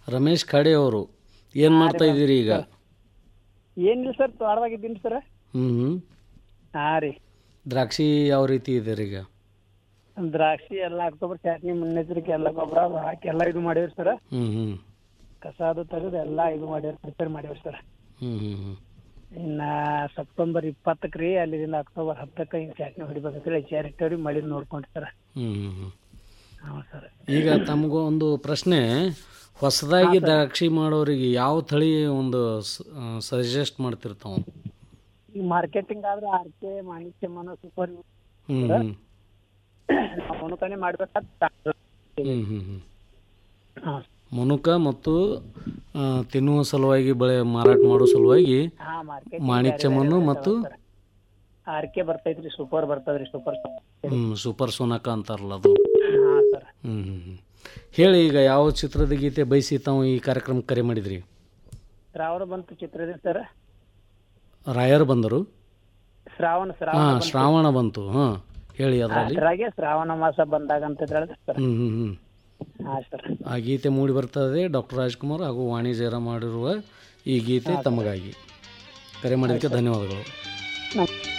ರಮೇಶ್ ಖಾಡೆ ಅವರು ಏನು ಮಾಡ್ತಾ ಇದ್ದೀರಿ ಈಗ ಏನಿಲ್ಲ ಸರ್ ತೋಟದಾಗಿದ್ದೀನಿ ಸರ್ ಹ್ಞೂ ಹ್ಞೂ ಹಾಂ ರೀ ದ್ರಾಕ್ಷಿ ಯಾವ ರೀತಿ ಇದೆ ಈಗ ದ್ರಾಕ್ಷಿ ಎಲ್ಲ ಅಕ್ಟೋಬರ್ ಚಾಟ್ನಿ ಮುನ್ನೆಚ್ಚರಿಕೆ ಎಲ್ಲ ಗೊಬ್ಬರ ಹಾಕಿ ಎಲ್ಲ ಇದು ಮಾಡಿವ್ರಿ ಸರ್ ಹ್ಞೂ ಹ್ಞೂ ಕಸ ಅದು ತೆಗೆದು ಎಲ್ಲ ಇದು ಮಾಡ್ಯಾರ ಪ್ರಿಪೇರ್ ಮಾಡ್ಯಾವ್ರಿ ಸರ್ ಹ್ಞೂ ಹ್ಞೂ ಹ್ಞೂ ಇನ್ನ ಸೆಪ್ಟೆಂಬರ್ ಇಪ್ಪತ್ತಕ್ಕೆ ರೀ ಅಲ್ಲಿಂದ ಅಕ್ಟೋಬರ್ ಹತ್ತಕ್ಕೆ ಹಿಂಗೆ ಚಾಟ್ನಿ ಹೊಡಿಬೇಕಂತೇಳಿ ವಿಚಾರ ಇಟ್ಟವ್ರಿ ಮಳಿ ನೋಡ್ಕೊಂಡ್ರಿ ಸರ್ ಹ್ಞೂ ಹ್ಞೂ ಹ್ಞೂ ಹಾಂ ಸರ್ ಈಗ ತಮಗೂ ಒಂದು ಪ್ರಶ್ನೆ ಹೊಸದಾಗಿ ದ್ರಾಕ್ಷಿ ಮಾಡೋರಿಗೆ ಯಾವ ತಳಿ ಒಂದು ಸಜೆಸ್ಟ್ ಮಾಡ್ತಿರ್ತಾವ ಈ ಮಾರ್ಕೆಟಿಂಗ್ ಆದ್ರೆ ಆರ್ ಕೆ ಮಾಣಿಕ್ಯ ಮನೋ ಸೂಪರ್ ಹ್ಞೂ ಹ್ಞೂ ಅನುಕನೆ ಮಾಡ್ಬೇಕಾದ್ರೆ ಹ್ಞೂ ಹ್ಞೂ ಹ್ಞೂ ಹಾಂ ಮುನುಕ ಮತ್ತು ಆ, ತಿನ್ನುವ ಸಲುವಾಗಿ ಬೆಳೆ ಮಾರಾಟ ಮಾಡೋ ಸಲುವಾಗಿ ಹಾಂ ಮಾರ್ಕೆಟ್ ಮಾಣಿಕ್ಯಮನ್ನು ಮತ್ತು ಆರ್ ಕೆ ಬರ್ತೈತ್ರಿ ಸೂಪರ್ ಬರ್ತದ್ರಿ ಸೂಪರ್ ಹ್ಮ್, ಸೂಪರ್ ಸೋನಾಕ ಅಂತಾರಲ್ಲ ಅದು ಹಾಂ ಸರ್ ಹ್ಞೂ ಹ್ಞೂ ಹ್ಞೂ ಹೇಳಿ ಈಗ ಯಾವ ಚಿತ್ರದ ಗೀತೆ ಬಯಸಿ ತಾವು ಈ ಕಾರ್ಯಕ್ರಮಕ್ಕೆ ಕರೆ ಮಾಡಿದ್ರಿ ಶ್ರಾವಣ ಬಂತು ಚಿತ್ರದ ಸರ್ ರಾಯರ್ ಬಂದರು ಶ್ರಾವಣ ಶ್ರಾವಣ ಹಾಂ ಶ್ರಾವಣ ಬಂತು ಹಾಂ ಹೇಳಿ ಅದರಲ್ಲಿ ಅದ್ರಾಗೆ ಶ್ರಾವಣ ಮಾಸ ಬಂದಾಗ ಅಂತ ಹೇಳಿದ್ರೆ ಸರ್ ಹ್ಞೂ ಹ್ಞೂ ಹ್ಞೂ ಹಾಂ ಸರ್ ಆ ಗೀತೆ ಮೂಡಿ ಬರ್ತದೆ ಡಾಕ್ಟರ್ ರಾಜ್ಕುಮಾರ್ ಹಾಗೂ ವಾಣಿ ಜಯರಾಮ್ ಮಾಡಿರುವ ಈ ಗೀತೆ ತಮಗಾಗಿ ಕರೆ ಮಾಡಿದ್ದಕ್ಕೆ ಧನ್ಯವಾದಗಳು ನಮ್-